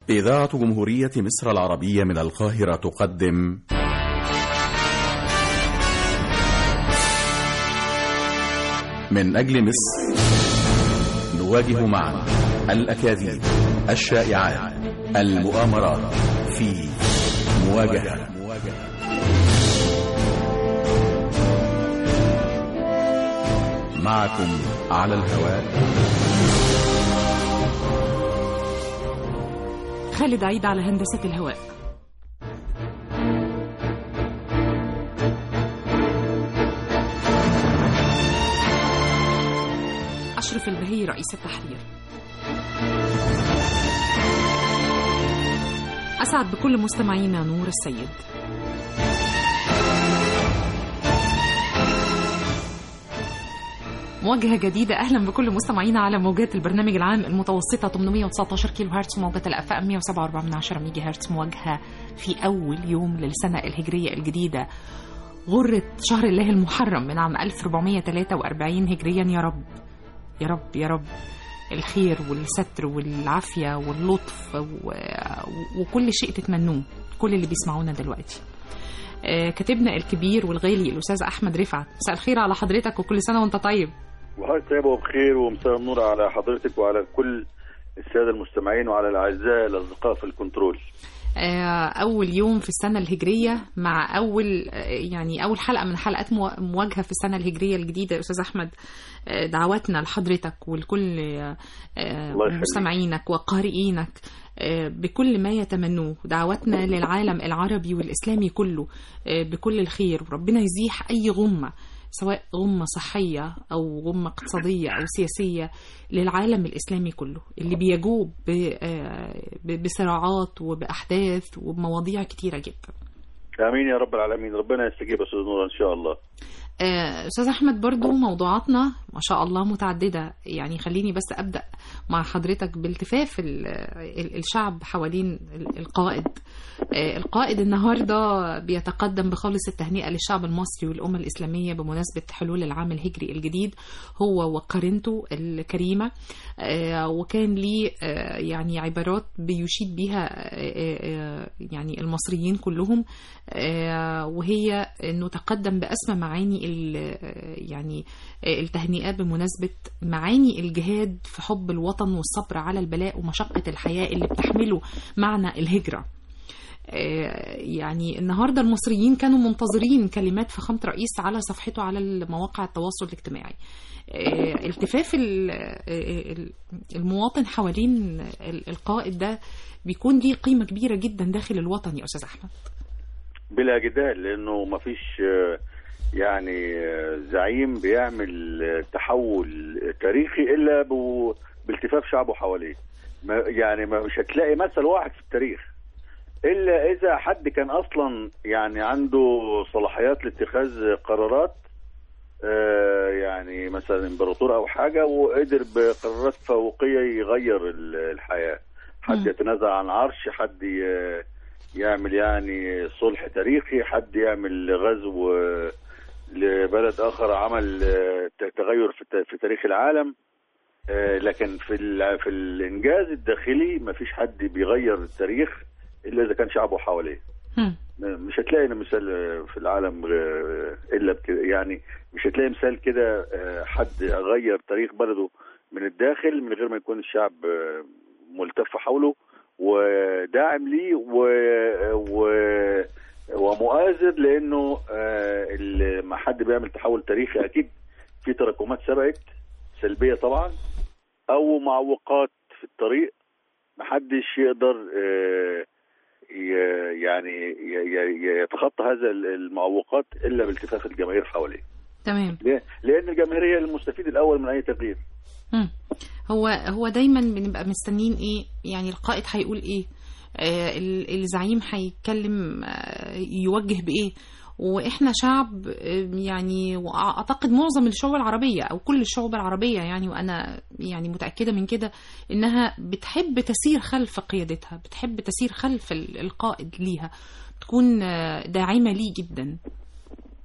إذاعة جمهورية مصر العربية من القاهرة تقدم من أجل مصر نواجه معا الأكاذيب الشائعات المؤامرات في مواجهة معكم على الهواء خالد عيد على هندسة الهواء أشرف البهي رئيس التحرير أسعد بكل مستمعينا نور السيد مواجهة جديدة أهلا بكل مستمعينا على موجات البرنامج العام المتوسطة 819 كيلو هرتز وموجة الأف 107.4 من 10 ميجا هرتز مواجهة في أول يوم للسنة الهجرية الجديدة غرة شهر الله المحرم من عام 1443 هجريا يا رب يا رب يا رب الخير والستر والعافية واللطف و... وكل شيء تتمنوه كل اللي بيسمعونا دلوقتي آه، كاتبنا الكبير والغالي الأستاذ أحمد رفعت مساء الخير على حضرتك وكل سنة وأنت طيب وحضرتك طيبة وبخير ومساء النور على حضرتك وعلى كل السادة المستمعين وعلى الأعزاء الأصدقاء في الكنترول آه، أول يوم في السنة الهجرية مع أول آه، يعني أول حلقة من حلقات موا- مواجهة في السنة الهجرية الجديدة يا أستاذ أحمد آه، دعواتنا لحضرتك ولكل آه، آه، الله يخليك. مستمعينك وقارئينك آه، بكل ما يتمنوه دعواتنا للعالم العربي والإسلامي كله آه، بكل الخير وربنا يزيح أي غمة سواء غمة صحية أو غمة اقتصادية أو سياسية للعالم الإسلامي كله اللي بيجوب ب- آه، ب- بصراعات وبأحداث وبمواضيع كتيرة جدا آمين يا رب العالمين ربنا يستجيب يا أستاذ نور إن شاء الله آه، أستاذ أحمد برضو موضوعاتنا ما شاء الله متعددة يعني خليني بس أبدأ مع حضرتك بالتفاف ال- ال- الشعب حوالين ال- القائد آه، القائد النهاردة بيتقدم بخالص التهنئة للشعب المصري والأمة الإسلامية بمناسبة حلول العام الهجري الجديد هو وقرنته الكريمة آه، وكان ليه آه، يعني عبارات بيشيد بيها آه، آه، يعني المصريين كلهم آه، وهي انه تقدم باسمى معاني ال- آه، يعني آه، التهنئه بمناسبه معاني الجهاد في حب الوطن والصبر على البلاء ومشقه الحياه اللي بتحمله معنى الهجره. آه، يعني النهارده المصريين كانوا منتظرين كلمات فخامه رئيس على صفحته على مواقع التواصل الاجتماعي. آه، التفاف ال- آه، ال- المواطن حوالين ال- القائد ده بيكون ليه قيمه كبيره جدا داخل الوطن يا استاذ احمد. بلا جدال لأنه ما فيش آه، يعني آه، زعيم بيعمل آه، تحول تاريخي إلا بو- بالتفاف شعبه حواليه ما يعني ما مش هتلاقي مثل واحد في التاريخ إلا إذا حد كان أصلا يعني عنده صلاحيات لاتخاذ قرارات آه، يعني مثلا امبراطور او حاجه وقدر بقرارات فوقيه يغير ال- الحياه حد مم. يتنازل عن عرش حد ي- يعمل يعني صلح تاريخي حد يعمل غزو آه، لبلد اخر عمل آه، ت- تغير في الت- في تاريخ العالم آه، لكن في ال- في الانجاز الداخلي ما فيش حد بيغير التاريخ الا اذا كان شعبه حواليه هم. مش هتلاقي مثال في العالم آه، الا بكده يعني مش هتلاقي مثال كده آه، حد غير تاريخ بلده من الداخل من غير ما يكون الشعب آه، ملتف حوله وداعم ليه و... و... ومؤازر لانه آه، ال- ما حد بيعمل تحول تاريخي اكيد في تراكمات سبقت سلبيه طبعا او معوقات في الطريق محدش يقدر آه، ي- يعني ي- ي- يتخطى هذا المعوقات الا بالتفاف الجماهير حواليه تمام ليه؟ لان الجماهير هي المستفيد الاول من اي تغيير مم. هو هو دايما بنبقى مستنيين ايه يعني القائد هيقول ايه آه ال- الزعيم هيتكلم آه يوجه بايه واحنا شعب آه، يعني واعتقد معظم الشعوب العربيه او كل الشعوب العربيه يعني وانا يعني متاكده من كده انها بتحب تسير خلف قيادتها بتحب تسير خلف ال- القائد ليها تكون آه، داعمه ليه جدا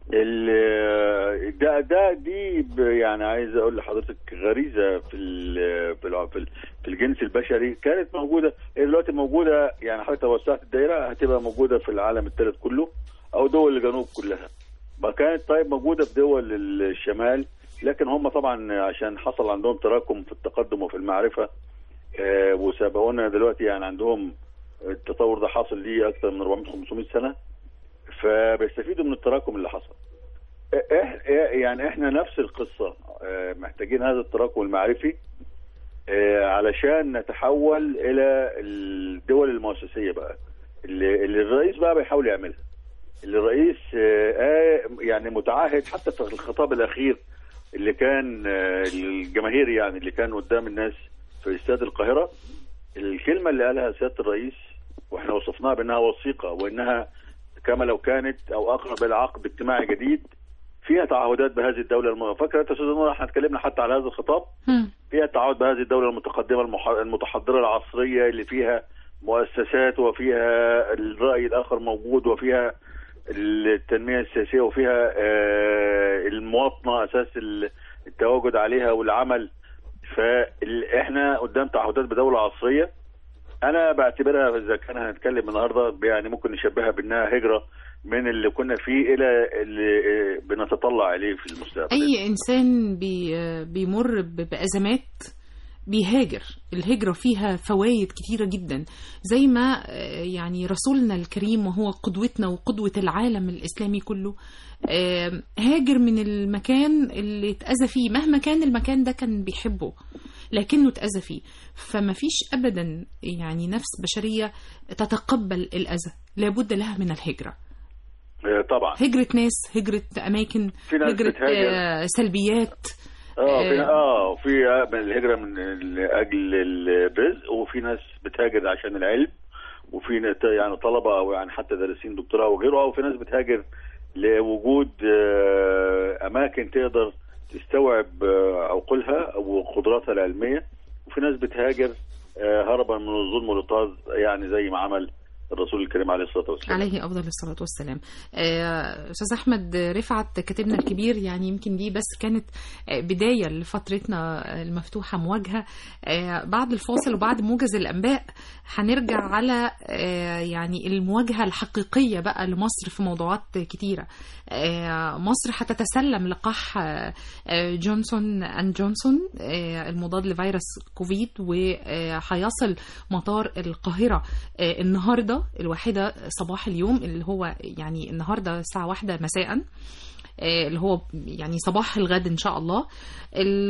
ال- ده ده دي ب- يعني عايز اقول لحضرتك غريزه في ال- في الع- في ال- في الجنس البشري كانت موجوده هي دلوقتي موجوده يعني حضرتك لو وسعت الدائره هتبقى موجوده في العالم الثالث كله او دول الجنوب كلها ما كانت طيب موجوده في دول الشمال لكن هم طبعا عشان حصل عندهم تراكم في التقدم وفي المعرفه آه، وسبقونا دلوقتي يعني عندهم التطور ده حاصل ليه اكثر من 400 500 سنه فبيستفيدوا من التراكم اللي حصل إح- يعني احنا نفس القصه آه، محتاجين هذا التراكم المعرفي آه، علشان نتحول الى الدول المؤسسيه بقى اللي, اللي الرئيس بقى بيحاول يعملها اللي الرئيس آه، آه، يعني متعهد حتى في الخطاب الاخير اللي كان آه، الجماهيري يعني اللي كان قدام الناس في استاد القاهره الكلمه اللي قالها سياده الرئيس واحنا وصفناها بانها وثيقه وانها كما لو كانت او اقرب الى عقد اجتماعي جديد فيها تعهدات بهذه الدوله الم... فاكره انت يا استاذ نور احنا اتكلمنا حتى على هذا الخطاب هم. فيها تعهد بهذه الدوله المتقدمه المح... المتحضره العصريه اللي فيها مؤسسات وفيها الراي الاخر موجود وفيها التنميه السياسيه وفيها آه، المواطنه اساس ال- التواجد عليها والعمل فاحنا قدام تعهدات بدوله عصريه انا بعتبرها اذا كان هنتكلم النهارده يعني ممكن نشبهها بانها هجره من اللي كنا فيه الى اللي آه، بنتطلع اليه في المستقبل اي انسان بي بيمر ب- بازمات بيهاجر الهجرة فيها فوائد كتيرة جدا زي ما آه، يعني رسولنا الكريم وهو قدوتنا وقدوة العالم الإسلامي كله آه، هاجر من المكان اللي اتأذى فيه مهما كان المكان ده كان بيحبه لكنه اتأذى فيه فما فيش أبدا يعني نفس بشرية تتقبل الأذى لابد لها من الهجرة آه، طبعا هجرة ناس هجرة أماكن في ناس هجرة بتهاجر. آه، سلبيات اه في آه. اه في من الهجره من اجل الرزق وفي ناس بتهاجر عشان العلم وفي ناس يعني طلبه او يعني حتى دارسين دكتوراه وغيره او في ناس بتهاجر لوجود آه، اماكن تقدر تستوعب آه، عقولها وقدراتها العلميه وفي ناس بتهاجر آه، هربا من الظلم والاضطهاد يعني زي ما عمل الرسول الكريم عليه الصلاه والسلام عليه افضل الصلاه والسلام آه، استاذ احمد رفعت كاتبنا الكبير يعني يمكن دي بس كانت آه، بدايه لفترتنا المفتوحه مواجهه آه، بعد الفاصل وبعد موجز الانباء هنرجع على آه، يعني المواجهه الحقيقيه بقى لمصر في موضوعات كتيره آه، مصر هتتسلم لقاح آه، آه، جونسون اند جونسون آه، المضاد لفيروس كوفيد وهيصل مطار القاهره آه، النهارده الواحده صباح اليوم اللي هو يعني النهارده الساعه واحدة مساء آه، اللي هو يعني صباح الغد ان شاء الله ال-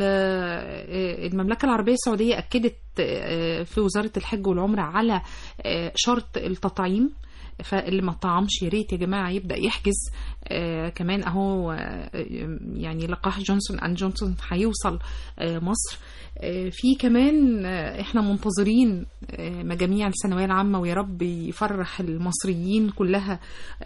آه، المملكه العربيه السعوديه اكدت آه، في وزاره الحج والعمره على آه، شرط التطعيم فاللي ما طعمش يا ريت يا جماعه يبدا يحجز آه كمان اهو آه يعني لقاح جونسون اند جونسون هيوصل آه مصر آه في كمان آه احنا منتظرين آه مجاميع الثانويه العامه ويا رب يفرح المصريين كلها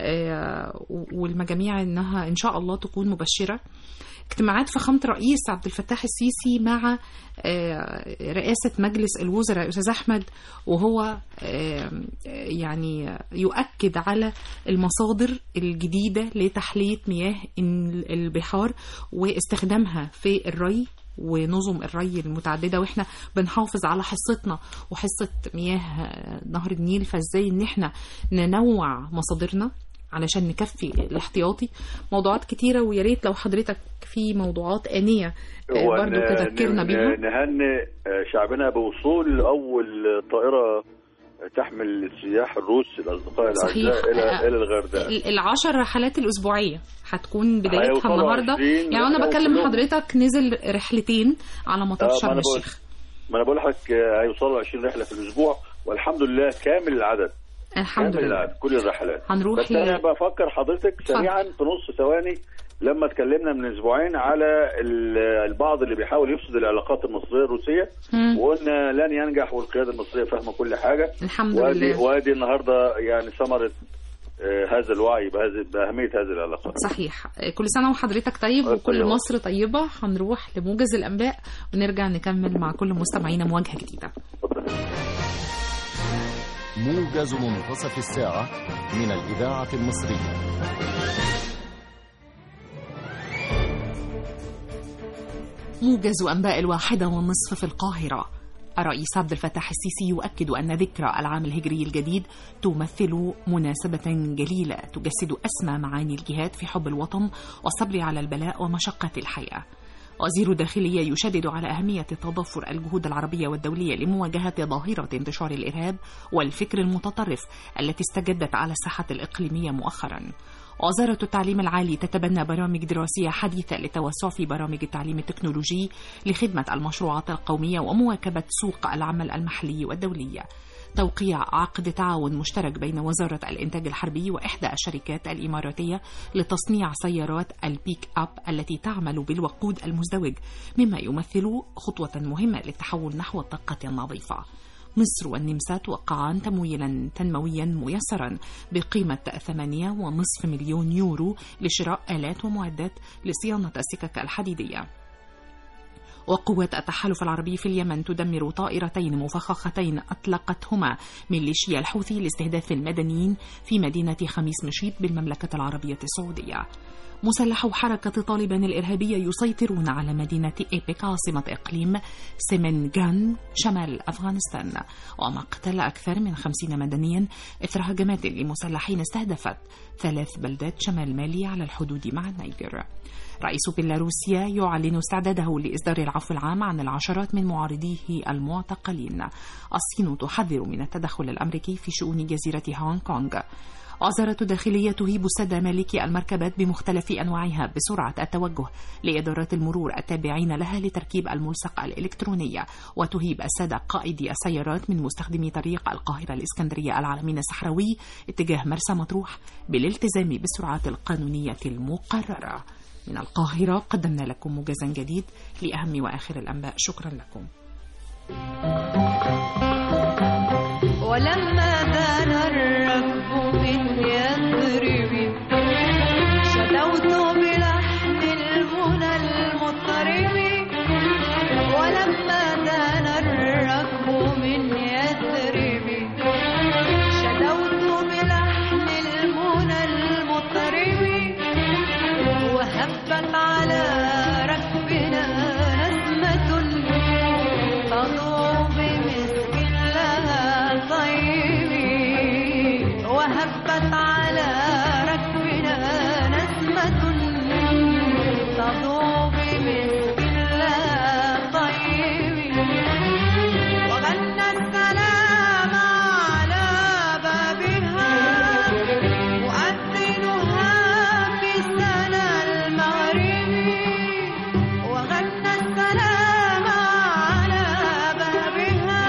آه والمجاميع انها ان شاء الله تكون مبشره اجتماعات فخامة الرئيس عبد الفتاح السيسي مع آه، رئاسة مجلس الوزراء أستاذ أحمد وهو آه، يعني يؤكد على المصادر الجديدة لتحلية مياه البحار واستخدامها في الري ونظم الري المتعدده واحنا بنحافظ على حصتنا وحصه مياه نهر النيل فازاي ان احنا ننوع مصادرنا علشان نكفي الاحتياطي موضوعات كتيرة ويا ريت لو حضرتك في موضوعات آنية آه، هو برضو ن- تذكرنا ن- بيها نهنئ آه، شعبنا بوصول اول طائره تحمل السياح الروس الاصدقاء صحيح. الاعزاء الى آه، الى الغردقه ال- العشر رحلات الأسبوعية هتكون بدايتها هيوصلوا النهاردة 20 يعني أنا رحلة بكلم كلهم. حضرتك نزل رحلتين على مطار آه، ما شرم أنا بقول- الشيخ ما انا بقول لحضرتك آه، هيوصلوا 20 رحله في الاسبوع والحمد لله كامل العدد الحمد كامل لله العدد كل الرحلات هنروح بس ل- انا بفكر حضرتك سريعا في نص ثواني لما اتكلمنا من اسبوعين على ال- البعض اللي بيحاول يفسد العلاقات المصريه الروسيه مم. وقلنا لن ينجح والقياده المصريه فاهمه كل حاجه الحمد وادي لله وادي النهارده يعني ثمره آه، هذا الوعي بهذه باهميه هذه العلاقات صحيح كل سنة وحضرتك طيب الله وكل يطيبك. مصر طيبة هنروح لموجز الأنباء ونرجع نكمل مع كل مستمعينا مواجهة جديدة موجز منتصف الساعة من الإذاعة المصرية موجز أنباء الواحدة والنصف في القاهرة الرئيس عبد الفتاح السيسي يؤكد أن ذكرى العام الهجري الجديد تمثل مناسبة جليلة تجسد أسمى معاني الجهاد في حب الوطن والصبر على البلاء ومشقة الحياة وزير الداخلية يشدد على أهمية تضافر الجهود العربية والدولية لمواجهة ظاهرة انتشار الإرهاب والفكر المتطرف التي استجدت على الساحة الإقليمية مؤخرا وزارة التعليم العالي تتبنى برامج دراسية حديثة للتوسع في برامج التعليم التكنولوجي لخدمة المشروعات القومية ومواكبة سوق العمل المحلي والدولي. توقيع عقد تعاون مشترك بين وزارة الإنتاج الحربي وإحدى الشركات الإماراتية لتصنيع سيارات البيك أب التي تعمل بالوقود المزدوج مما يمثل خطوة مهمة للتحول نحو الطاقة النظيفة. مصر والنمسا توقعان تمويلا تنمويا ميسرا بقيمة 8.5 مليون يورو لشراء آلات ومعدات لصيانة السكك الحديدية وقوات التحالف العربي في اليمن تدمر طائرتين مفخختين أطلقتهما ميليشيا الحوثي لاستهداف المدنيين في مدينة خميس مشيط بالمملكة العربية السعودية مسلحو حركة طالبان الإرهابية يسيطرون على مدينة إيبك عاصمة إقليم سمنغان شمال أفغانستان ومقتل أكثر من خمسين مدنيا إثر هجمات لمسلحين استهدفت ثلاث بلدات شمال مالي على الحدود مع النيجر رئيس بيلاروسيا يعلن استعداده لإصدار العفو العام عن العشرات من معارضيه المعتقلين الصين تحذر من التدخل الأمريكي في شؤون جزيرة هونغ كونغ وزارة الداخلية تهيب السادة مالكي المركبات بمختلف أنواعها بسرعة التوجه لإدارات المرور التابعين لها لتركيب الملصق الإلكتروني وتهيب السادة قائدي السيارات من مستخدمي طريق القاهرة الإسكندرية العالمين الصحراوي اتجاه مرسى مطروح بالالتزام بالسرعات القانونية المقررة من القاهرة قدمنا لكم موجزا جديد لأهم وآخر الأنباء شكرا لكم ولما دان الركب من يثرب شدوت بلحن المنى المضطرب ولما دان الركب من يثرب شدوت بلحن المنى المضطرب وهبت على ركبنا نسمة تضوء بمسك لها طيب وهبت على ركبنا نسمة تضوء بمسك لها طيب وغنى السلام على بابها مؤذنها في السنة المغربي وغنى السلام على بابها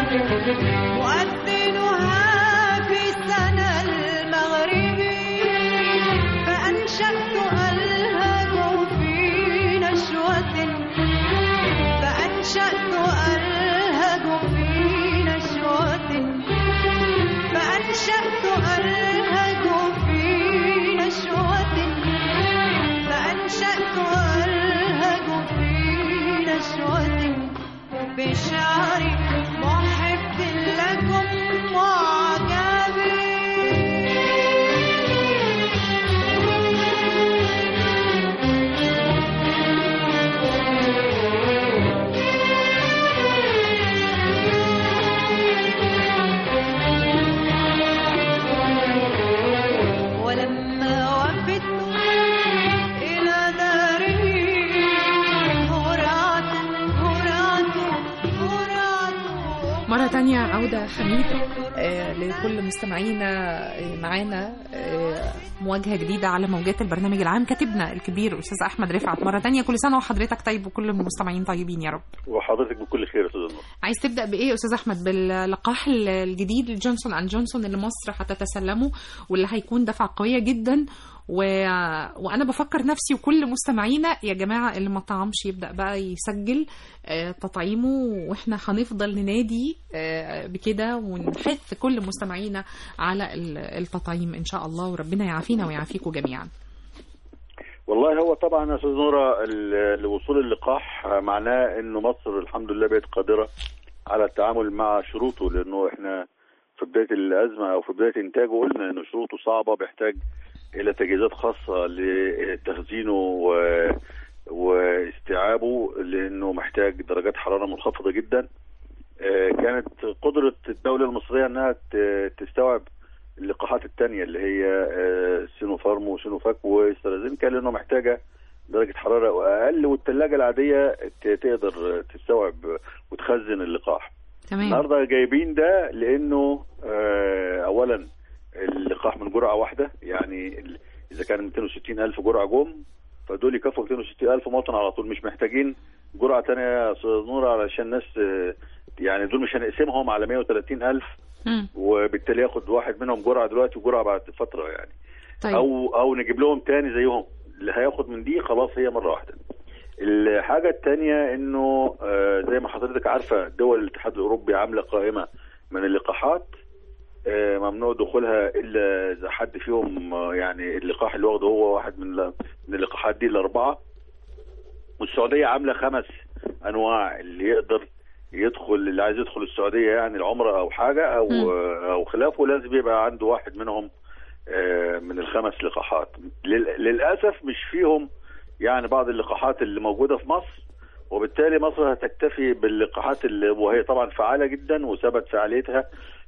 مؤذنها في السنة المغربي فأنشأت ألهج في نشوة فأنشأت ألهج في نشوة فأنشأت ألهج في نشوة فأنشأت ألهج في نشوة بشعر محب لكم وعجبي ولما وفدت إلى داره هرعت هرعت هرعت مرة تانية عودة حميد آه، لكل مستمعينا آه، معانا آه، مواجهة جديدة على موجات البرنامج العام كاتبنا الكبير أستاذ أحمد رفعت مرة تانية كل سنة وحضرتك طيب وكل المستمعين طيبين يا رب وحضرتك بكل خير يا استاذ النور عايز تبدأ بإيه يا أستاذ أحمد باللقاح الجديد لجونسون أند جونسون اللي مصر هتتسلمه واللي هيكون دفعة قوية جدا و... وأنا بفكر نفسي وكل مستمعينا يا جماعة اللي ما طعمش يبدأ بقى يسجل آه، تطعيمه وإحنا هنفضل ننادي آه، بكده ونحث كل مستمعينا على ال- التطعيم إن شاء الله وربنا يعافينا ويعافيكم جميعا والله هو طبعا يا استاذ نوره ال- لوصول اللقاح معناه انه مصر الحمد لله بقت قادره على التعامل مع شروطه لانه احنا في بدايه الازمه او في بدايه انتاجه قلنا ان شروطه صعبه بيحتاج الى تجهيزات خاصه لتخزينه و- واستيعابه لانه محتاج درجات حراره منخفضه جدا آه، كانت قدره الدوله المصريه انها ت- تستوعب اللقاحات الثانيه اللي هي آه، سينوفارم وسينوفاك واسترازينكا لانه محتاجه درجه حراره اقل والثلاجه العاديه ت- تقدر تستوعب وتخزن اللقاح تمام النهارده جايبين ده لانه آه، اولا اللقاح من جرعه واحده يعني ال- اذا كان 260 الف جرعه جم فدول يكفوا 260 الف مواطن على طول مش محتاجين جرعه ثانيه يا استاذ نور علشان الناس آه، يعني دول مش هنقسمهم على 130 الف مم. وبالتالي ياخد واحد منهم جرعه دلوقتي وجرعه بعد فتره يعني طيب او او نجيب لهم تاني زيهم اللي هياخد من دي خلاص هي مره واحده الحاجه الثانيه انه آه، زي ما حضرتك عارفه دول الاتحاد الاوروبي عامله قائمه من اللقاحات آه، ممنوع دخولها الا اذا حد فيهم آه، يعني اللقاح اللي واخده هو واحد من ال- من اللقاحات دي الاربعه والسعوديه عامله خمس انواع اللي يقدر يدخل اللي عايز يدخل السعوديه يعني العمره او حاجه او مم. او خلافه لازم يبقى عنده واحد منهم آه، من الخمس لقاحات لل- للاسف مش فيهم يعني بعض اللقاحات اللي موجوده في مصر وبالتالي مصر هتكتفي باللقاحات اللي وهي طبعا فعاله جدا وثبت فعاليتها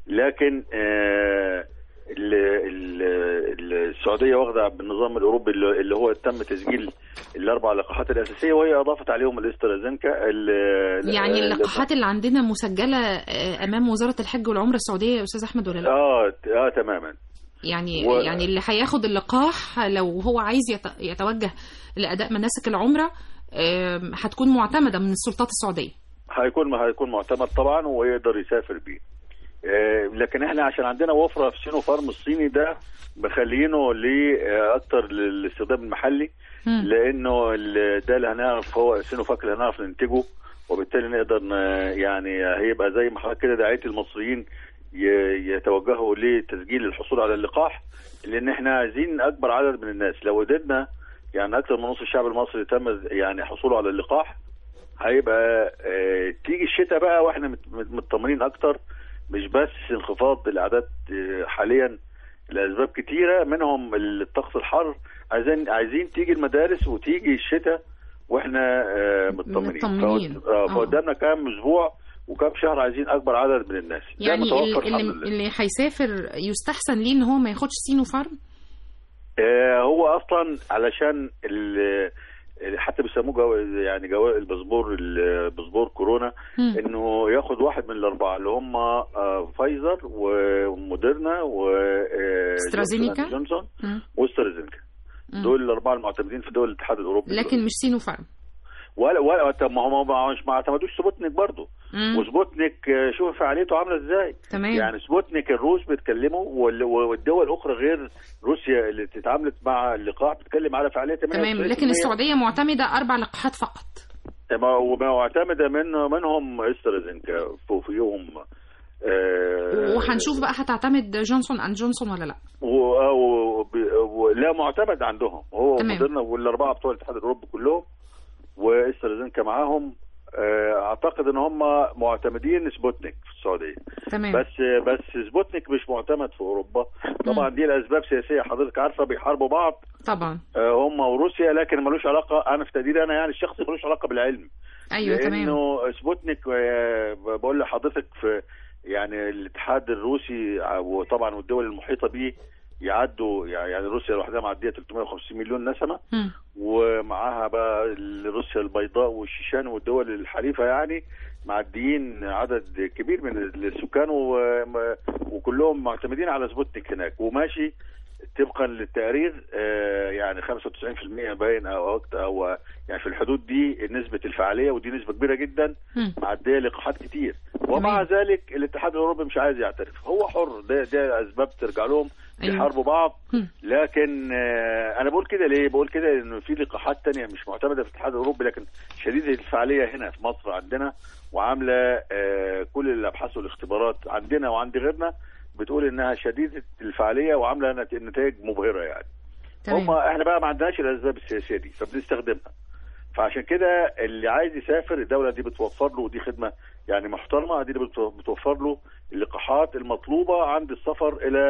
لكن آه، ال- ال- ال- السعوديه واخده بالنظام الاوروبي اللي اللي هو تم تسجيل الاربع لقاحات الاساسيه وهي اضافت عليهم الاسترازينكا ال- يعني ال- اللقاحات اللي عندنا مسجلة آه، أمام وزارة الحج والعمرة السعودية يا أستاذ أحمد ولا لا؟ اه اه تماما يعني و- يعني اللي هياخد اللقاح لو هو عايز يت- يتوجه لأداء مناسك العمرة آم، هتكون معتمدة من السلطات السعودية هيكون هيكون معتمد طبعا ويقدر يسافر بيه آه، لكن احنا عشان عندنا وفره في سينو فارم الصيني ده مخلينه لاكثر للاستخدام المحلي مم. لانه ال- ده اللي هنعرف هو سينو فاك اللي هنعرف ننتجه وبالتالي نقدر ن- يعني هيبقى زي ما حضرتك كده دعيت المصريين ي- يتوجهوا لتسجيل الحصول على اللقاح لان احنا عايزين اكبر عدد من الناس لو قدرنا يعني اكثر من نص الشعب المصري تم يعني حصوله على اللقاح هيبقى آه، تيجي الشتاء بقى واحنا مت- مت- مطمنين اكتر مش بس انخفاض الاعداد آه، حاليا لاسباب كتيره منهم الطقس الحر عايزين عايزين تيجي المدارس وتيجي الشتاء واحنا آه، مطمنين مطمنين. فقد- آه، آه. فقدامنا كام اسبوع وكام شهر عايزين اكبر عدد من الناس ده يعني متوفر اللي, الحمد لله اللي هيسافر يستحسن ليه ان هو ما ياخدش سينو فارم آه، هو اصلا علشان ال- حتى بيسموه جو يعني جو الباسبور الباسبور كورونا مم. انه ياخد واحد من الاربعه اللي هم آه، فايزر وموديرنا و آه، استرازينيكا؟ جونسون جونسون مم. واسترازينيكا مم. دول الاربعه المعتمدين في دول الاتحاد الاوروبي لكن مش سينو فارم ولا ولا طب ما هم ما- مش ما اعتمدوش سبوتنيك برضه مم. وسبوتنيك آه، شوف فعاليته عامله ازاي تمام يعني سبوتنيك الروس بيتكلموا وال- والدول الاخرى غير روسيا اللي اتعاملت مع اللقاح بتتكلم على فعاليه 98% تمام لكن السعودية معتمدة أربع لقاحات فقط ما- ومعتمده من منهم استرازينكا في- فيهم آه، وهنشوف بقى هتعتمد جونسون اند جونسون ولا لا و... و... و... لا معتمد عندهم هو تمام. موديرنا والاربعه بتوع الاتحاد الاوروبي كلهم واسترازينكا معاهم آه، اعتقد ان هم معتمدين سبوتنيك في السعوديه تمام بس بس سبوتنيك مش معتمد في اوروبا طبعا دي الاسباب سياسيه حضرتك عارفه بيحاربوا بعض طبعا آه، هم وروسيا لكن ملوش علاقه انا في تقديري انا يعني الشخصي ملوش علاقه بالعلم ايوه تمام لانه سبوتنيك آه، بقول لحضرتك في يعني الاتحاد الروسي ع- وطبعا والدول المحيطه بيه يعدوا يعني روسيا لوحدها معديه 350 مليون نسمه مم. ومعاها بقى روسيا البيضاء والشيشان والدول الحليفه يعني معديين عدد كبير من السكان و- وكلهم معتمدين على سبوتنيك هناك وماشي طبقا للتقرير آه، يعني 95% باين او أكتر او يعني في الحدود دي نسبه الفعاليه ودي نسبه كبيره جدا مم. معديه لقاحات كتير ومع تمام. ذلك الاتحاد الاوروبي مش عايز يعترف هو حر ده ده اسباب ترجع لهم أيوة. يحاربوا بعض مم. لكن آه، انا بقول كده ليه بقول كده انه في لقاحات تانية مش معتمده في الاتحاد الاوروبي لكن شديده الفعاليه هنا في مصر عندنا وعامله آه، كل الابحاث والاختبارات عندنا وعند غيرنا بتقول انها شديده الفعاليه وعامله نت- نتائج مبهره يعني هم تمام احنا بقى ما عندناش الاسباب السياسيه دي فبنستخدمها فعشان كده اللي عايز يسافر الدوله دي بتوفر له ودي خدمه يعني محترمه دي اللي بتو- بتوفر له اللقاحات المطلوبه عند السفر الى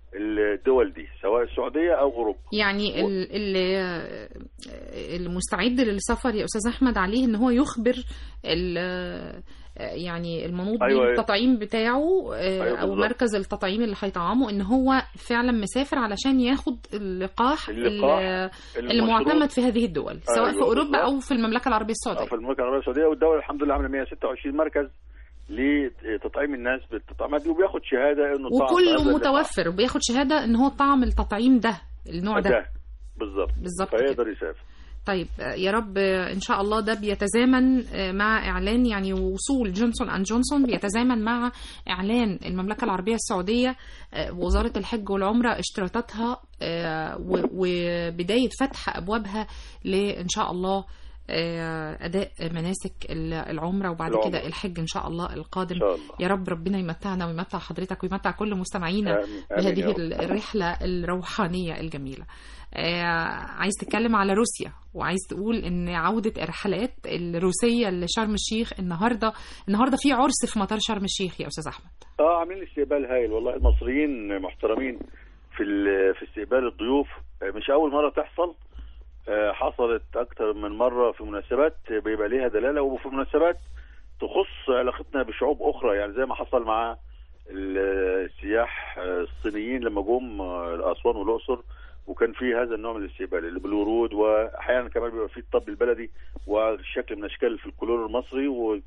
الدول دي سواء السعوديه او اوروبا يعني و- ال- ال- المستعد للسفر يا استاذ احمد عليه ان هو يخبر ال- يعني المنوط أيوة، أيوة. بالتطعيم بتاعه آه، أيوة او بالظبط. مركز التطعيم اللي هيطعمه ان هو فعلا مسافر علشان ياخد اللقاح, اللقاح ال- اللي معتمد في هذه الدول سواء أيوة في اوروبا بالظبط. او في المملكه العربيه في السعوديه المملكه العربيه السعوديه والدوله الحمد لله عامله 126 مركز لتطعيم الناس بالتطعيمات دي وبياخد شهاده انه طعم هذا وكله اللقاح. متوفر وبياخد شهاده ان هو طعم التطعيم ده النوع ده ده بالظبط بالظبط كده. فيقدر يسافر طيب آه، يا رب آه، ان شاء الله ده بيتزامن آه، مع اعلان يعني وصول جونسون اند جونسون بيتزامن مع اعلان المملكه العربيه السعوديه آه، وزاره الحج والعمره اشتراطاتها آه، و- وبدايه فتح ابوابها لان شاء الله آه، اداء مناسك ال- العمره وبعد العمرة. كده الحج ان شاء الله القادم ان شاء الله يا رب ربنا يمتعنا ويمتع حضرتك ويمتع كل مستمعينا آمين. آمين يا بهذه رب. الرحلة الروحانية الجميلة آه، عايز تتكلم على روسيا وعايز تقول ان عودة الرحلات الروسية لشرم الشيخ النهاردة النهاردة في عرس في مطار شرم الشيخ يا أستاذ أحمد اه عاملين استقبال هايل والله المصريين محترمين في ال- في استقبال الضيوف آه، مش اول مره تحصل آه، حصلت اكتر من مره في مناسبات بيبقى ليها دلاله وفي مناسبات تخص علاقتنا بشعوب اخرى يعني زي ما حصل مع ال- السياح آه، الصينيين لما جم آه، اسوان والاقصر وكان في هذا النوع من الاستقبال اللي بالورود واحيانا كمان بيبقى فيه الطب البلدي وشكل من اشكال الفلكلور المصري و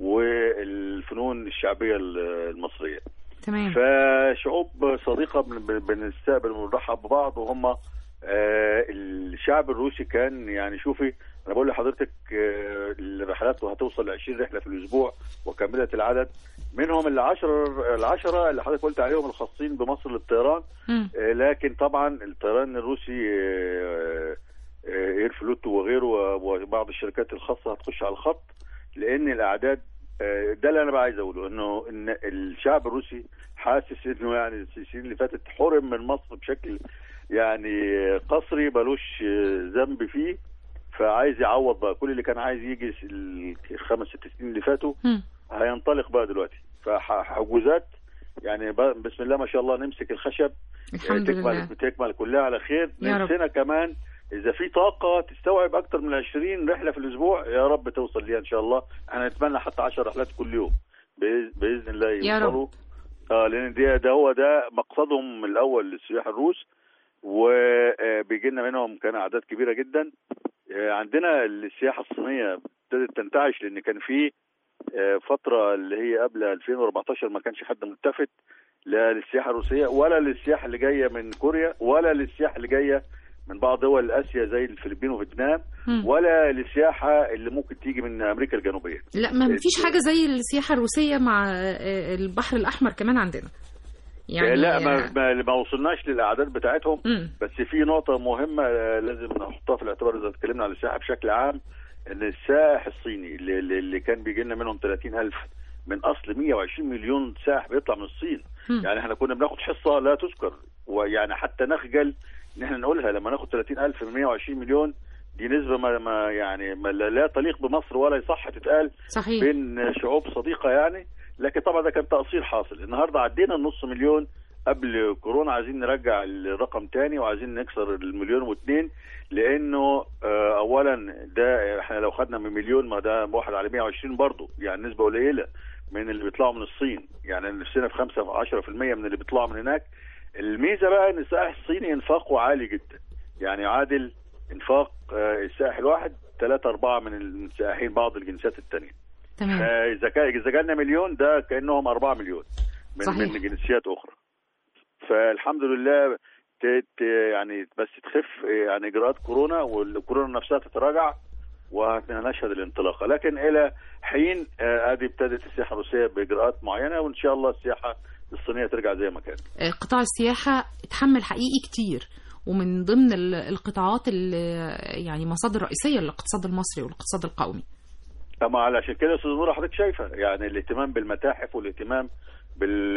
والفنون الشعبيه المصريه تمام فشعوب صديقه بن- بنستقبل ونرحب ببعض وهم آه، الشعب الروسي كان يعني شوفي انا بقول لحضرتك آه، الرحلات هتوصل ل 20 رحله في الاسبوع وكامله العدد منهم العشرة العشرة اللي حضرتك قلت عليهم الخاصين بمصر للطيران مم. آه، لكن طبعا الطيران الروسي آه، آه، اير فلوت وغيره وبعض الشركات الخاصه هتخش على الخط لان الاعداد آه، ده اللي انا بقى عايز اقوله انه ان الشعب الروسي حاسس انه يعني السنين اللي فاتت حرم من مصر بشكل يعني قصري ملوش آه، ذنب فيه فعايز يعوض بقى كل اللي كان عايز يجي الخمس ست سنين اللي فاتوا مم. هينطلق بقى دلوقتي فحجوزات يعني ب- بسم الله ما شاء الله نمسك الخشب الحمد تكمل لله تكمل كلها على خير يا رب. نفسنا كمان اذا في طاقه تستوعب اكتر من 20 رحله في الاسبوع يا رب توصل ليها ان شاء الله انا نتمنى حتى 10 رحلات كل يوم بإذ- باذن الله يا رب. يوصلوا اه لان ده ده هو ده مقصدهم الاول للسياح الروس وبيجي لنا منهم كان اعداد كبيره جدا آه، عندنا السياحه الصينيه ابتدت تنتعش لان كان في آه، فتره اللي هي قبل 2014 ما كانش حد ملتفت لا للسياحه الروسيه ولا للسياحه اللي جايه من كوريا ولا للسياحه اللي جايه من بعض دول اسيا زي الفلبين وفيتنام مم. ولا للسياحه اللي ممكن تيجي من امريكا الجنوبيه لا ما فيش حاجة زي السياحة الروسية مع آه، البحر الأحمر كمان عندنا يعني لا ما, ما, ما وصلناش للاعداد بتاعتهم مم. بس في نقطة مهمة آه، لازم نحطها في الاعتبار إذا اتكلمنا على السياحة بشكل عام إن السائح الصيني اللي, اللي اللي كان بيجي لنا منهم 30 ألف من أصل 120 مليون سائح بيطلع من الصين مم. يعني احنا كنا بناخد حصة لا تذكر ويعني حتى نخجل إن احنا نقولها لما ناخد 30 ألف من 120 مليون دي نسبة ما, ما يعني ما لا لا تليق بمصر ولا يصح تتقال صحيح بين شعوب صديقه يعني لكن طبعا ده كان تقصير حاصل النهارده عدينا النص مليون قبل كورونا عايزين نرجع الرقم تاني وعايزين نكسر المليون واثنين لانه آه، اولا ده احنا لو خدنا من مليون ما ده واحد على 120 برضه يعني نسبه قليله من اللي بيطلعوا من الصين يعني نفسنا في 5 10% من اللي بيطلعوا من هناك الميزه بقى ان السائح الصيني انفاقه عالي جدا يعني يعادل انفاق آه، السائح الواحد ثلاثة أربعة من السائحين بعض الجنسيات التانية تمام فاذا كان اذا جالنا مليون ده كانهم 4 مليون من صحيح. من جنسيات اخرى فالحمد لله ت- ت- يعني بس تخف يعني اجراءات كورونا والكورونا نفسها تتراجع وهنشهد الانطلاقه لكن الى حين آه، ادي ابتدت السياحه الروسيه باجراءات معينه وان شاء الله السياحه الصينيه ترجع زي ما كانت آه، قطاع السياحة اتحمل حقيقي كتير ومن ضمن ال- القطاعات اللي يعني مصادر رئيسية للاقتصاد المصري والاقتصاد القومي اما علشان كده يا استاذ نور حضرتك شايفه يعني الاهتمام بالمتاحف والاهتمام بال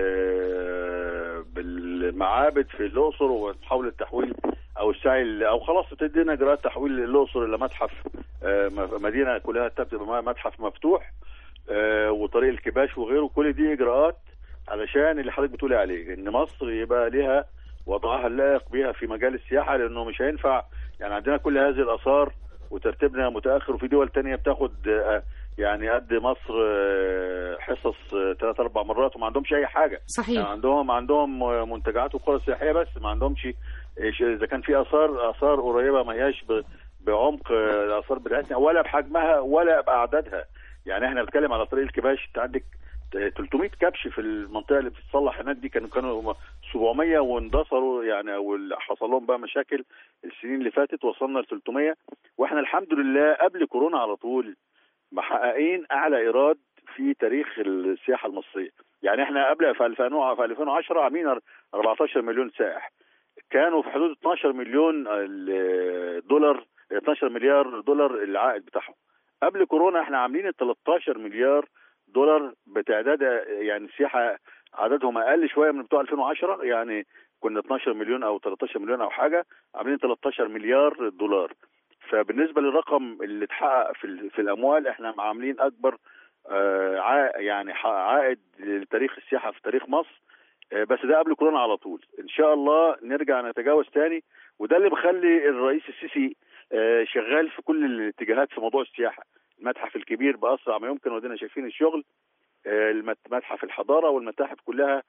بالمعابد في الاقصر ومحاوله تحويل او السعي ل- او خلاص ابتدينا اجراءات تحويل الاقصر الى متحف آه، م- مدينه كلها تبقى متحف مفتوح آه، وطريق الكباش وغيره كل دي اجراءات علشان اللي حضرتك بتقولي عليه ان مصر يبقى ليها وضعها اللائق بها في مجال السياحه لانه مش هينفع يعني عندنا كل هذه الاثار وترتيبنا متاخر وفي دول تانية بتاخد آه، يعني قد مصر آه، حصص ثلاث اربع مرات وما عندهمش اي حاجه يعني صحيح عندهم عندهم منتجعات وقرى سياحيه بس ما عندهمش إيش- اذا كان في اثار اثار قريبه ما هياش ب- بعمق آه، الاثار بتاعتنا ولا بحجمها ولا باعدادها يعني احنا بنتكلم على طريق الكباش انت عندك 300 كبش في المنطقه اللي بتتصلح هناك دي كانوا كانوا 700 واندثروا يعني او اللي حصل لهم بقى مشاكل السنين اللي فاتت وصلنا ل 300 واحنا الحمد لله قبل كورونا على طول محققين اعلى ايراد في تاريخ السياحه المصريه يعني احنا قبل في 2000 في 2010 عاملين 14 مليون سائح كانوا في حدود 12 مليون ال- دولار 12 مليار دولار العائد بتاعهم قبل كورونا احنا عاملين 13 مليار دولار بتعداد يعني السياحه عددهم اقل شويه من بتوع 2010 يعني كنا 12 مليون او 13 مليون او حاجه عاملين 13 مليار دولار فبالنسبه للرقم اللي اتحقق في ال- في الاموال احنا عاملين اكبر آه، عا- يعني ح- عائد لتاريخ السياحه في تاريخ مصر آه، بس ده قبل كورونا على طول ان شاء الله نرجع نتجاوز تاني وده اللي مخلي الرئيس السيسي آه، شغال في كل الاتجاهات في موضوع السياحه المتحف الكبير باسرع ما يمكن ودينا شايفين الشغل آه، المت- متحف الحضاره والمتاحف كلها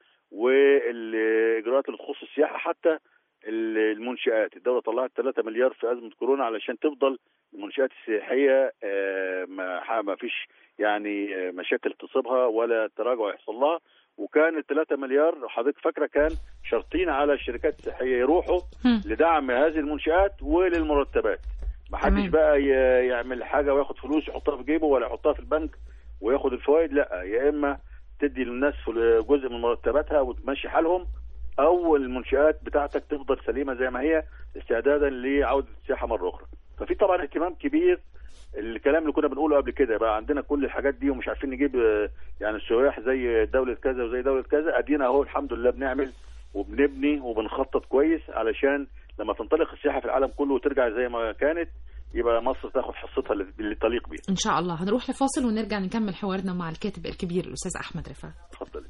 والاجراءات اللي تخص السياحه حتى ال- المنشآت الدولة طلعت 3 مليار في أزمة كورونا علشان تفضل المنشآت السياحية آه، ما ح- ما فيش يعني آه، مشاكل تصيبها ولا تراجع يحصل لها وكان ال 3 مليار حضرتك فاكرة كان شرطين على الشركات السياحية يروحوا هم. لدعم هذه المنشآت وللمرتبات ما حدش تمام. بقى ي- يعمل حاجة وياخد فلوس يحطها في جيبه ولا يحطها في البنك وياخد الفوائد لا يا إما تدي للناس فل- جزء من مرتباتها وتمشي حالهم او المنشآت بتاعتك تفضل سليمه زي ما هي استعدادا لعوده السياحه مره اخرى ففي طبعا اهتمام كبير الكلام اللي كنا بنقوله قبل كده بقى عندنا كل الحاجات دي ومش عارفين نجيب آه، يعني السياح زي دوله كذا وزي دوله كذا ادينا اهو الحمد لله بنعمل وبنبني وبنخطط كويس علشان لما تنطلق السياحه في العالم كله وترجع زي ما كانت يبقى مصر تاخد حصتها اللي اللي تليق بيها ان شاء الله هنروح لفاصل ونرجع نكمل حوارنا مع الكاتب الكبير الاستاذ احمد رفعت اتفضلي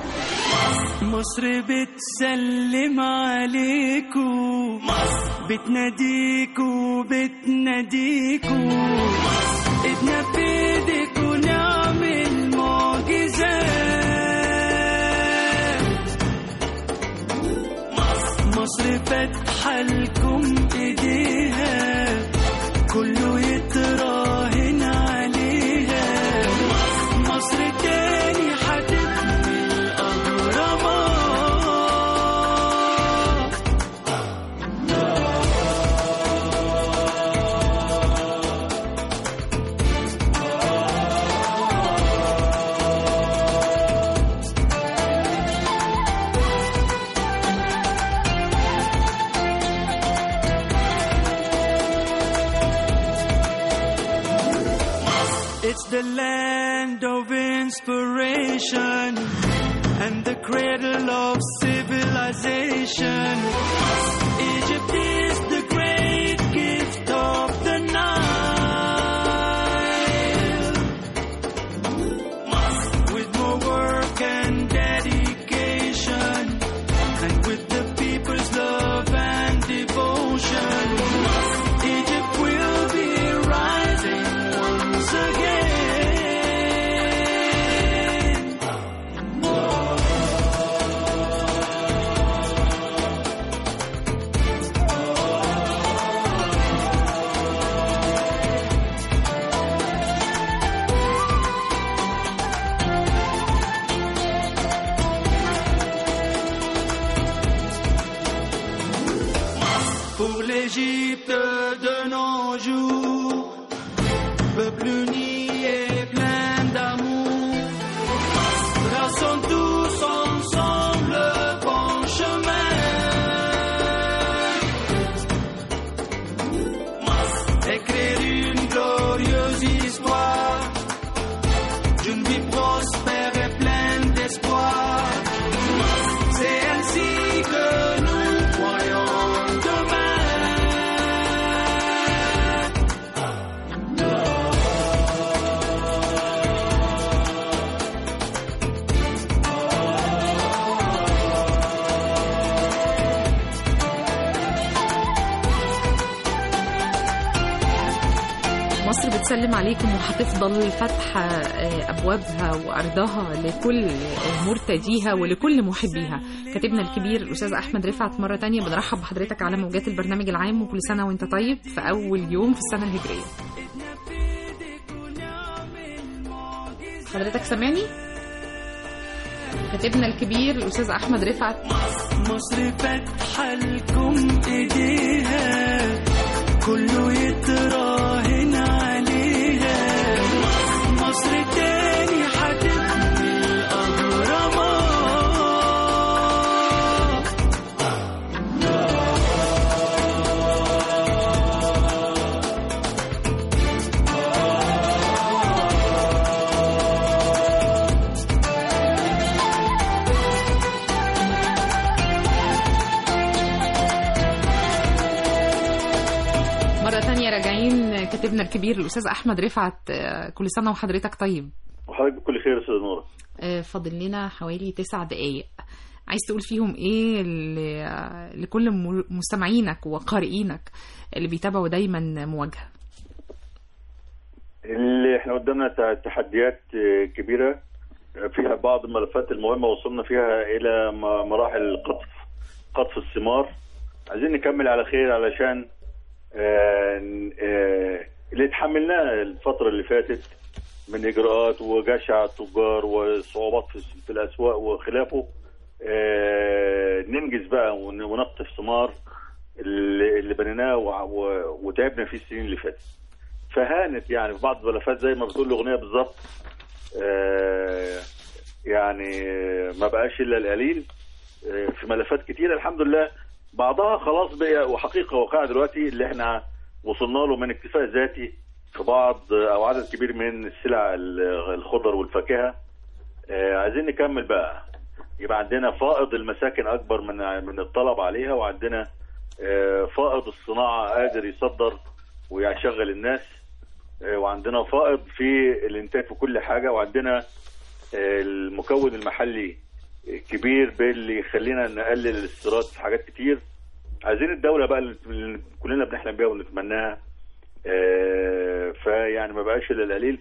مصر بتسلم عليكو بتناديكو بتناديكو ايدنا في ايديكو نعمل معجزات مصر فاتحة لكم ايديها كله يتراهن عليها مصر تاني هتبني الأهرامات It's the land of inspiration and the cradle of civilization. Egypt is the great gift of the Nile. With more work and dedication, and with the people's love and devotion, Egypt will be rising once again. Pour l'Égypte de nos jours, peuple uni et plein d'amour, traçons tous ensemble le bon chemin. Écrire une glorieuse histoire d'une vie prospère et pleine d'espoir. C'est ainsi que nous croyons demain. وهتسلم عليكم وهتفضل فاتحة آه، أبوابها وأرضها لكل مرتديها ولكل محبيها كاتبنا الكبير الأستاذ أحمد رفعت مرة تانية بنرحب بحضرتك على موجات البرنامج العام وكل سنة وأنت طيب في أول يوم في السنة الهجرية حضرتك سامعني؟ كاتبنا الكبير الأستاذ أحمد رفعت مصر فاتحة لكم ايديها كله يتراهن عليها مصر تاني هتبني الأهرامات مرة تانية راجعين كاتبنا الكبير الأستاذ أحمد رفعت آه، كل سنة وحضرتك طيب وحضرتك بكل خير يا استاذ نوره آه، فاضل لنا حوالي تسع دقايق عايز تقول فيهم ايه ل- لكل م- مستمعينك وقارئينك اللي بيتابعوا دايما مواجهة اللي احنا قدامنا ت- تحديات آه، كبيره آه، فيها بعض الملفات المهمه وصلنا فيها الى م- مراحل قطف قطف الثمار عايزين نكمل على خير علشان آه، ن- آه، اللي اتحملناه الفتره اللي فاتت من اجراءات وجشع على التجار وصعوبات في في الاسواق وخلافه آه، ننجز بقى ون- ونقطف ثمار اللي اللي بنيناه وع- و- وتعبنا فيه السنين اللي فاتت فهانت يعني في بعض الملفات زي ما بتقول الاغنيه بالظبط آه، يعني آه، ما بقاش الا القليل آه، في ملفات كتيره الحمد لله بعضها خلاص بقى وحقيقه واقعه دلوقتي اللي احنا وصلنا له من اكتفاء ذاتي في بعض آه، او عدد كبير من السلع ال- الخضر والفاكهه آه، عايزين نكمل بقى يبقى عندنا فائض المساكن اكبر من من الطلب عليها وعندنا آه، فائض الصناعه قادر يصدر ويشغل الناس آه، وعندنا فائض في الانتاج في كل حاجه وعندنا آه، المكون المحلي كبير باللي يخلينا نقلل الاستيراد في حاجات كتير عايزين الدوله بقى اللي كلنا بنحلم بيها ونتمناها آه، فيعني ما بقاش الا القليل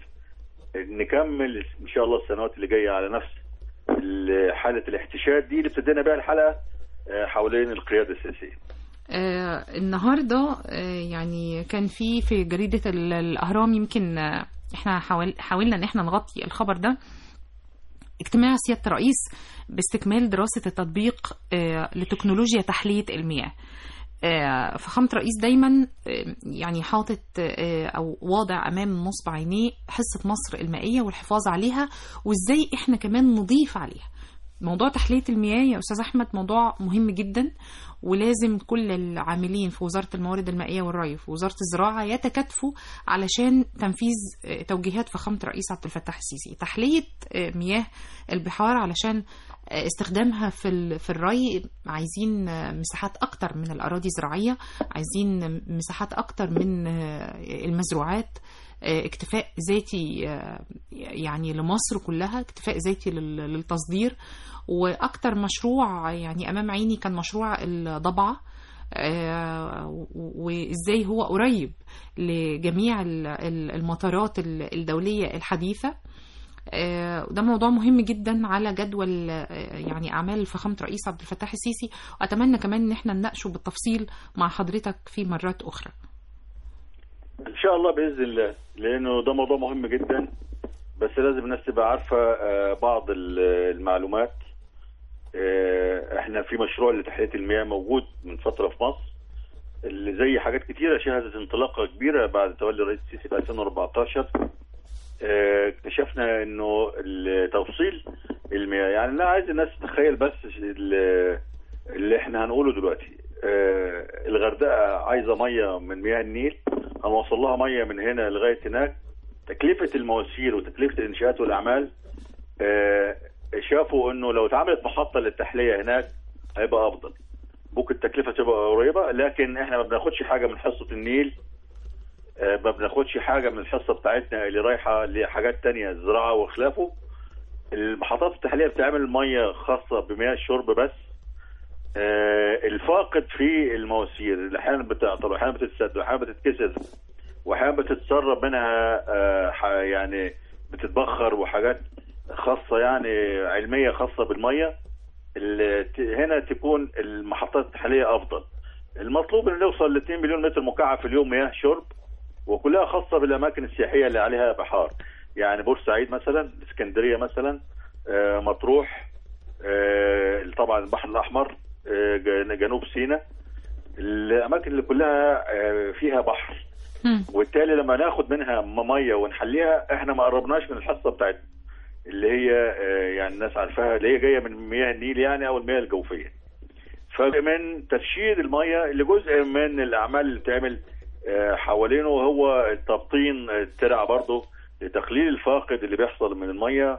نكمل ان شاء الله السنوات اللي جايه على نفس ال- حاله الاحتشاد دي اللي ابتدينا بيها الحلقه آه، حوالين القياده السياسيه آه النهارده آه يعني كان في في جريده ال- الاهرام يمكن آه احنا حاول حاولنا ان احنا نغطي الخبر ده اجتماع سياده الرئيس باستكمال دراسه التطبيق آه لتكنولوجيا تحليه المياه آه، فخامة رئيس دايما آه، يعني حاطط آه، او واضع امام نصب عينيه حصة مصر المائية والحفاظ عليها وازاي احنا كمان نضيف عليها موضوع تحلية المياه يا أستاذ أحمد موضوع مهم جدا ولازم كل العاملين في وزارة الموارد المائية والري في وزارة الزراعة يتكاتفوا علشان تنفيذ آه، توجيهات فخامة الرئيس عبد الفتاح السيسي تحلية آه، مياه البحار علشان آه، استخدامها في ال- في الري عايزين آه، مساحات أكتر من الأراضي الزراعية عايزين مساحات أكتر من آه، المزروعات آه، اكتفاء ذاتي آه، يعني لمصر كلها اكتفاء ذاتي لل- للتصدير واكتر مشروع يعني امام عيني كان مشروع الضبعه آه، و- وازاي هو قريب لجميع ال- ال- المطارات ال- الدوليه الحديثه آه، وده موضوع مهم جدا على جدول آه، يعني اعمال فخامه الرئيس عبد الفتاح السيسي واتمنى كمان ان احنا نناقشه بالتفصيل مع حضرتك في مرات اخرى ان شاء الله باذن الله لانه ده موضوع مهم جدا بس لازم الناس تبقى عارفه آه، بعض ال- المعلومات آه، احنا في مشروع لتحليه المياه موجود من فتره في مصر اللي زي حاجات كتيره شهدت انطلاقه كبيره بعد تولي الرئيس السيسي في 2014 آه، اكتشفنا انه توصيل المياه يعني انا عايز الناس تتخيل بس ال- اللي احنا هنقوله دلوقتي آه، الغردقه عايزه ميه من مياه النيل هنوصل لها ميه من هنا لغايه هناك تكلفه المواسير وتكلفه الانشاءات والاعمال آه، شافوا انه لو اتعملت محطه للتحليه هناك هيبقى افضل ممكن التكلفه تبقى قريبه لكن احنا ما بناخدش حاجه من حصه النيل آه، ما بناخدش حاجه من الحصه بتاعتنا اللي رايحه لحاجات تانية زراعه وخلافه المحطات التحليه بتعمل ميه خاصه بمياه الشرب بس آه، الفاقد في المواسير اللي احيانا بتعطل واحيانا بتتسد واحيانا بتتكسر واحيانا بتتسرب منها آه، ح- يعني بتتبخر وحاجات خاصه يعني علميه خاصه بالميه ال- ت- هنا تكون المحطات التحليه افضل المطلوب ان نوصل ل 2 مليون متر مكعب في اليوم مياه شرب وكلها خاصه بالاماكن السياحيه اللي عليها بحار يعني بورسعيد مثلا اسكندريه مثلا آه، مطروح آه، طبعا البحر الاحمر آه، ج- جنوب سيناء الاماكن اللي كلها آه، فيها بحر مم. وبالتالي لما ناخد منها م- ميه ونحليها احنا ما قربناش من الحصه بتاعتنا اللي هي آه، يعني الناس عارفاها اللي هي جايه من مياه النيل يعني او المياه الجوفيه فمن ترشيد الميه اللي جزء من الاعمال اللي بتعمل آه، حوالينه هو التبطين الترع برضه لتقليل الفاقد اللي بيحصل من الميه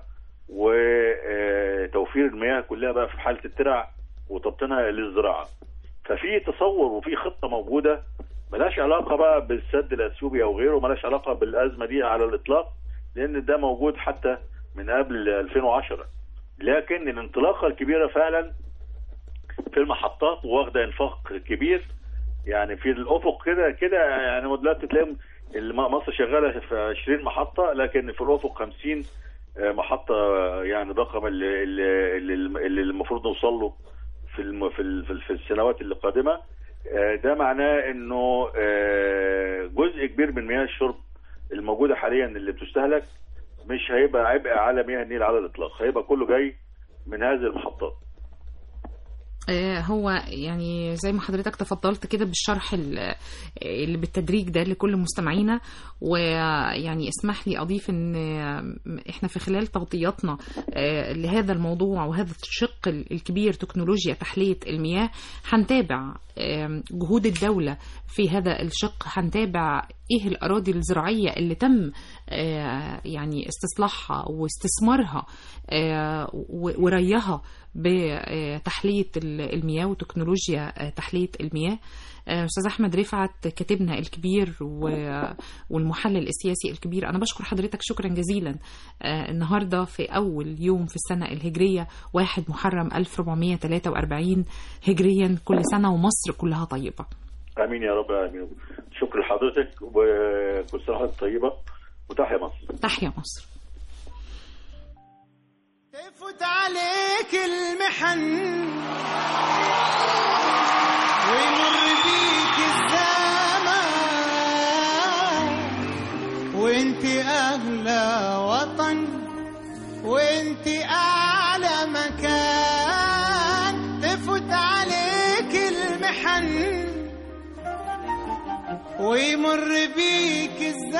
وتوفير المياه كلها بقى في حاله الترع وتبطينها للزراعه ففي تصور وفي خطه موجوده ملهاش علاقه بقى بالسد الاثيوبي او غيره ملهاش علاقه بالازمه دي على الاطلاق لان ده موجود حتى من قبل 2010 لكن الانطلاقه الكبيره فعلا في المحطات واخده انفاق كبير يعني في الافق كده كده يعني دلوقتي تلاقي الم- مصر شغاله في 20 محطه لكن في الافق 50 آه، محطه آه، يعني رقم اللي, اللي, اللي اللي المفروض نوصل له في الم في ال- في ال- في السنوات اللي قادمه آه، ده معناه انه آه، جزء كبير من مياه الشرب الموجوده حاليا اللي بتستهلك مش هيبقى عبء على مياه النيل على الاطلاق هيبقى كله جاي من هذه المحطات آه، هو يعني زي ما حضرتك تفضلت كده بالشرح ال- اللي بالتدريج ده لكل مستمعينا ويعني اسمح لي اضيف ان احنا في خلال تغطياتنا آه، لهذا الموضوع وهذا الشق الكبير تكنولوجيا تحليه المياه هنتابع آم، جهود الدوله في هذا الشق هنتابع ايه الاراضي الزراعيه اللي تم آه، يعني استصلاحها واستثمارها آه، و- وريها بتحليه المياه وتكنولوجيا آه، تحليه المياه آه، استاذ احمد رفعت كاتبنا الكبير و- والمحلل السياسي الكبير انا بشكر حضرتك شكرا جزيلا آه، النهارده في اول يوم في السنه الهجريه 1 محرم 1443 هجريا كل سنه ومصر كلها طيبه امين يا رب امين شكرا لحضرتك وكل سنه وحضرتك طيبه وتحيا مصر تحيا مصر تفوت عليك المحن ويمر بيك الزمان وانت اغلى وطن وانت اعلى مكان تفوت عليك المحن ويمر بيك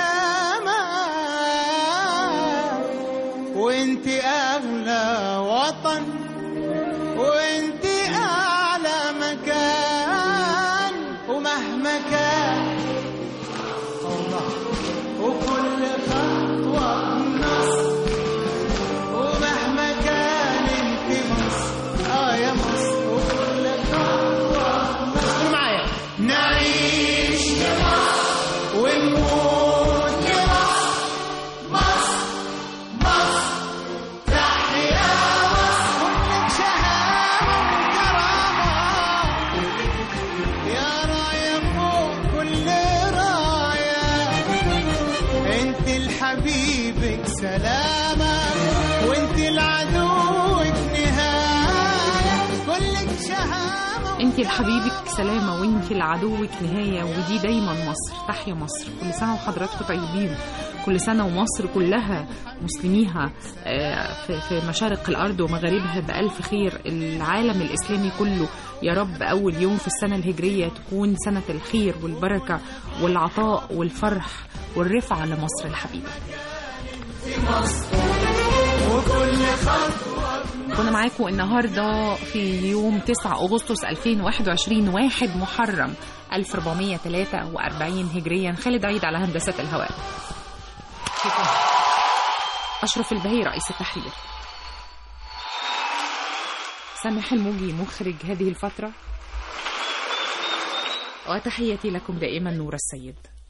الزمان وانت اغلى وطن وانت اعلى مكان ومهما كان الله وكل خطوه نصر ومهما كان انت مصر اه يا مصر وكل خطوه نصر معايا نعيش لمصر ونموت لمصر مصر مصر تحيا مصر كلك شهامة وكرامة يا راية فوق كل راية انت لحبيبك سلامة وانت لعدوك نهاية كلك شهامة انت لحبيبك سلامة وانت لعدوك نهاية ودي دايما مصر تحيا مصر كل سنة وحضراتكم طيبين كل سنة ومصر كلها مسلميها آه، في في مشارق الأرض ومغاربها بألف خير العالم الإسلامي كله يا رب أول يوم في السنة الهجرية تكون سنة الخير والبركة والعطاء والفرح والرفعة لمصر الحبيبة وكل خطوة كنا معاكم النهارده في يوم 9 اغسطس 2021 1 محرم 1443 هجريا خالد عيد على هندسه الهواء شكرا اشرف البهي رئيس التحرير سامح الموجي مخرج هذه الفتره وتحياتي لكم دائما نور السيد